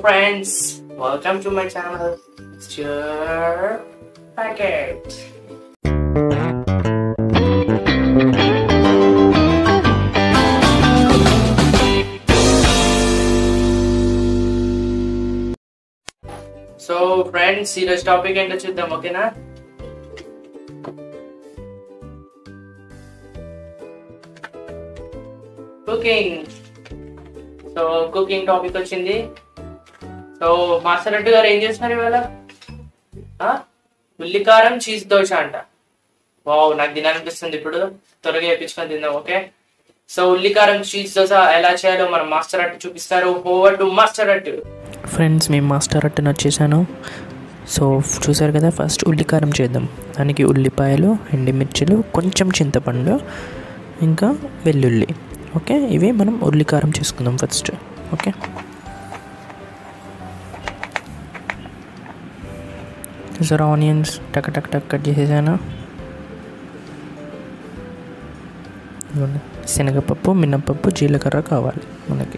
friends, welcome to my channel, Stir Packet. So friends ఈరోజు topic ఏంటో చూద్దాం ఓకేనా కుకింగ్ సో కుకింగ్ టాపిక్ వచ్చింది సో మాస్టర్ రెడ్డి గారు ఏం చేస్తున్నారు ఇవాళ ఆ? ఉల్లికారం చీజ్ దోశ అంట వావ్ నాకు తినాలనిపిస్తుంది ఇప్పుడు త్వరగా వేయించుకొని తిందాం ఓకే సో ఉల్లికారం చీజ్ దోశ ఎలా చేయాలో మన మాస్టర్ అట్టు చూపిస్తారు over to master Attu friends మేము మాస్టర్ అట్టను వచ్చేసాను సో చూసారు కదా ఫస్ట్ ఉల్లికారం చేద్దాం దానికి ఉల్లిపాయలు ఎండిమిర్చిలు కొంచెం చింతపండు ఇంకా వెల్లుల్లి ఓకే ఇవి మనం ఉల్లికారం చేసుకుందాం ఫస్ట్ ఓకే చూసారా ఆనియన్స్ టక్ టక్ టక్ కట్ చేసేసాను ఇదిగోండి. శనగపప్పు మినపప్పు జీలకర్ర కావాలి మనకి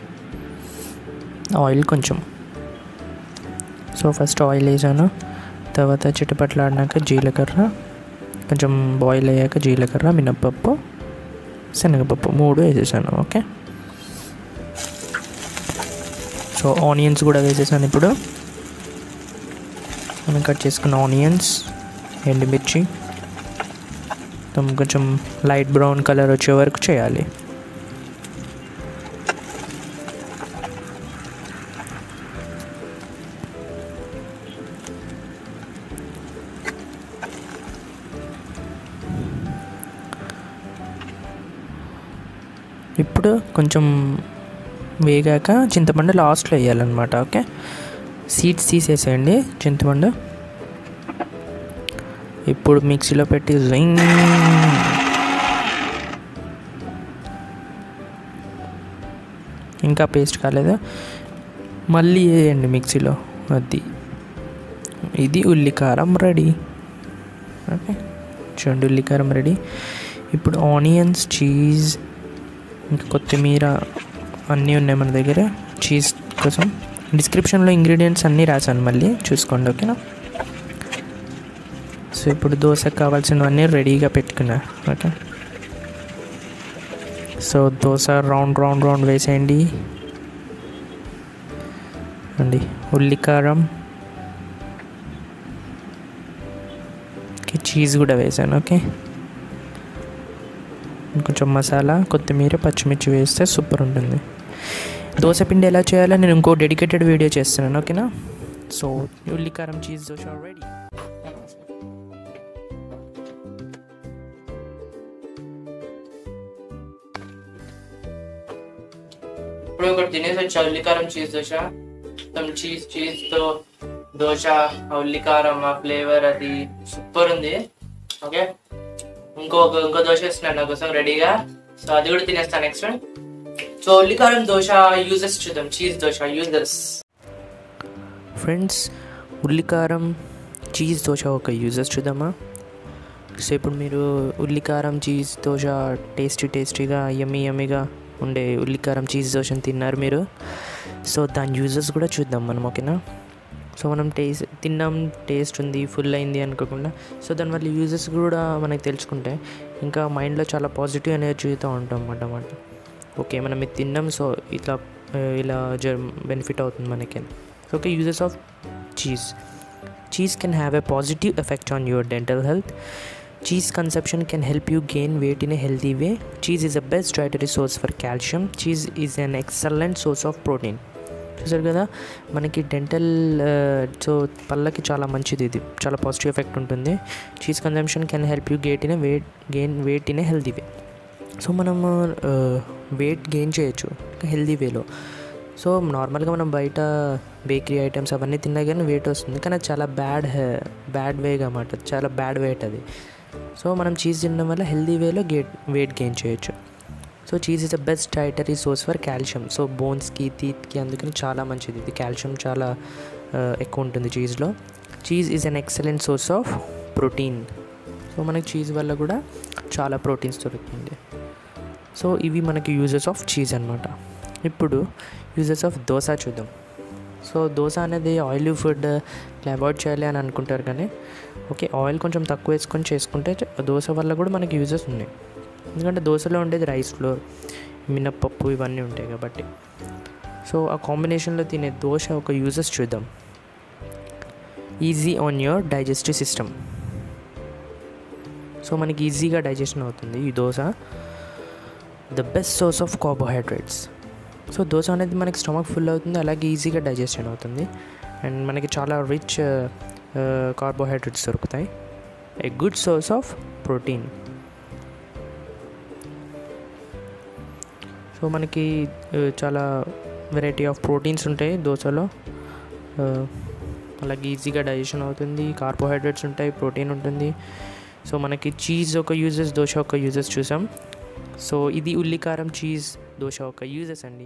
ఆయిల్ కొంచెం సో ఫస్ట్ ఆయిల్ వేసాను తర్వాత చిటపట్లాడినాక జీలకర్ర కొంచెం బాయిల్ అయ్యాక జీలకర్ర మినప్పప్పు శనగపప్పు మూడు వేసేసాను ఓకే సో ఆనియన్స్ కూడా వేసేసాను ఇప్పుడు మనం కట్ చేసుకున్న ఆనియన్స్ ఎండుమిర్చి మొత్తం కొంచెం లైట్ బ్రౌన్ కలర్ వచ్చే వరకు చేయాలి ఇప్పుడు కొంచెం వేగాక చింతపండు లాస్ట్లో వేయాలన్నమాట ఓకే సీడ్స్ తీసేసేయండి చింతపండు ఇప్పుడు మిక్సీలో పెట్టి జింగ్ ఇంకా పేస్ట్ కాలేదు మళ్ళీ వేయండి మిక్సీలో అది ఇది ఉల్లికారం రెడీ ఓకే చూడండి ఉల్లికారం రెడీ ఇప్పుడు ఆనియన్స్ చీజ్ ఇంకా కొత్తిమీర అన్నీ ఉన్నాయి మన దగ్గర చీజ్ కోసం డిస్క్రిప్షన్లో ఇంగ్రీడియంట్స్ అన్నీ రాశాను మళ్ళీ చూసుకోండి ఓకేనా సో ఇప్పుడు దోశకు కావాల్సినవన్నీ రెడీగా పెట్టుకున్నా okay so dosa round round round వేసేయండి అండి ఉల్లికారం చీజ్ కూడా వేసాను ఓకే కొంచెం మసాలా కొత్తిమీర పచ్చిమిర్చి వేస్తే సూపర్ ఉంటుంది దోశ పిండి ఎలా చేయాలో నేను ఇంకో డెడికేటెడ్ వీడియో చేస్తున్నాను ఓకేనా సో ఉల్లికారం చీజ్ దోశ రెడీ ఇప్పుడు ఒకటి తినేసి వచ్చా ఉల్లికారం చీజ్ దోశ మొత్తం చీజ్ చీజ్ తో దోశ ఆ ఉల్లికారం ఆ ఫ్లేవర్ అది సూపర్ ఉంది ఓకే ఇంకో ఇంకో దోశ వేస్తున్నాను నా కోసం రెడీగా సో అది కూడా తినేస్తాను నెక్స్ట్ సో ఉల్లికారం దోశ యూజెస్ చూద్దాం చీజ్ దోశ యూజెస్ ఫ్రెండ్స్ ఉల్లికారం చీజ్ దోశ ఒక యూజెస్ చూద్దామా సో ఇప్పుడు మీరు ఉల్లికారం చీజ్ దోశ టేస్టీ టేస్టీగా యమ్మీ యమ్మీగా ఉండే ఉల్లికారం చీజ్ దోశని తిన్నారు మీరు సో దాని యూజెస్ కూడా చూద్దాం మనం ఓకేనా సో మనం టేస్ట్ తిన్నాం టేస్ట్ ఉంది ఫుల్ అయింది అనుకోకుండా సో దానివల్ల యూజెస్ కూడా మనకి తెలుసుకుంటే ఇంకా మైండ్లో చాలా పాజిటివ్ అనేది చూస్తూ ఉంటాం అన్నమాట ఓకే మనం ఇది తిన్నాం సో ఇట్లా ఆ, ఇలా జ బెనిఫిట్ అవుతుంది మనకి okay uses of cheese cheese can have a positive effect on your dental health Cheese consumption can help you gain weight in a healthy way. Cheese is the best dietary source for calcium. Cheese is an excellent source of protein. చూసారు కదా మనకి dental so పళ్ళకి చాలా మంచిది ఇది చాలా positive effect ఉంటుంది cheese consumption can help you get in weight gain weight in a healthy way so మనము వెయిట్ గెయిన్ చేయొచ్చు హెల్దీ వేలో సో నార్మల్గా మనం బయట బేకరీ ఐటమ్స్ అవన్నీ తిన్నా కానీ వెయిట్ వస్తుంది కానీ అది చాలా బ్యాడ్ బ్యాడ్ వేగా అన్నమాట చాలా బ్యాడ్ వెయిట్ అది సో మనం చీజ్ తినడం వల్ల హెల్దీ వేలో గేట్ వెయిట్ గెయిన్ చేయొచ్చు so cheese is the best dietary source for calcium so బోన్స్కి టీత్కి అందుకని చాలా మంచిది ఇది కాల్షియం చాలా ఆ, ఎక్కువ ఉంటుంది చీజ్లో cheese is an excellent source of protein so మనకి చీజ్ వల్ల కూడా చాలా ప్రోటీన్స్ దొరుకుతుంది సో ఇవి మనకి యూజెస్ ఆఫ్ చీజ్ అనమాట ఇప్పుడు యూజెస్ ఆఫ్ దోశ చూద్దాం సో దోశ అనేది ఆయిలీ ఫుడ్ అవాయిడ్ చేయాలి అని అనుకుంటారు కానీ ఓకే ఆయిల్ కొంచెం తక్కువ వేసుకొని చేసుకుంటే చ- దోశ వల్ల కూడా మనకి యూజెస్ ఉన్నాయి ఎందుకంటే దోశలో ఉండేది రైస్ ఫ్లోర్ మినప్పప్పు ఇవన్నీ ఉంటాయి కాబట్టి సో ఆ కాంబినేషన్లో తినే దోశ ఒక యూజెస్ చూద్దాం easy on your digestive system so మనకి ఈజీగా డైజెషన్ అవుతుంది ఈ dosa the best source of carbohydrates so dosa అనేది మనకి స్టమక్ ఫుల్ అవుతుంది అలాగే ఈజీగా డైజెషన్ అవుతుంది అండ్ మనకి చాలా రిచ్ కార్బోహైడ్రేట్స్ దొరుకుతాయి a good source of protein so మనకి ఆ, చాలా వెరైటీ ఆఫ్ ప్రోటీన్స్ ఉంటాయి దోశలో ఆ, అలాగే ఈజీగా డైజెషన్ అవుతుంది కార్బోహైడ్రేట్స్ ఉంటాయి ప్రోటీన్ ఉంటుంది సో మనకి చీజ్ ఒక యూజెస్ దోశ ఒక యూజెస్ చూసాం సో ఇది ఉల్లికారం చీజ్ దోశ ఒక యూజెస్ అండి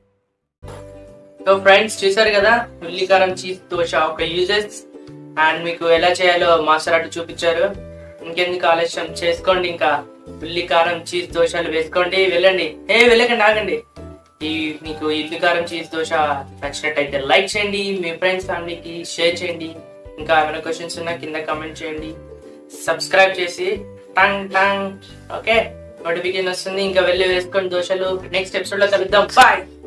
సో ఫ్రెండ్స్ చూసారు కదా ఉల్లికారం చీజ్ దోశ ఒక యూజెస్ అండ్ మీకు ఎలా చేయాలో మాస్టర్ అటు చూపించారు ఇంకెందుకు ఆలస్యం చేసుకోండి ఇంకా ఉల్లికారం చీజ్ దోశలు వేసుకోండి వెళ్ళండి ఏ వెళ్ళకండి ఆగండి ఈ మీకు ఈ ఉల్లికారం చీజ్ దోశ నచ్చినట్టయితే లైక్ చేయండి మీ ఫ్రెండ్స్ ఫ్యామిలీకి షేర్ చేయండి ఇంకా ఏమైనా క్వశ్చన్స్ ఉన్నా కింద కామెంట్ చేయండి సబ్స్క్రైబ్ చేసి టంగ్ టంగ్ ఓకే నోటిఫికేషన్ వస్తుంది ఇంకా వెళ్ళి వేసుకోండి దోశలు నెక్స్ట్ ఎపిసోడ్ లో కలుద్దాం బాయ్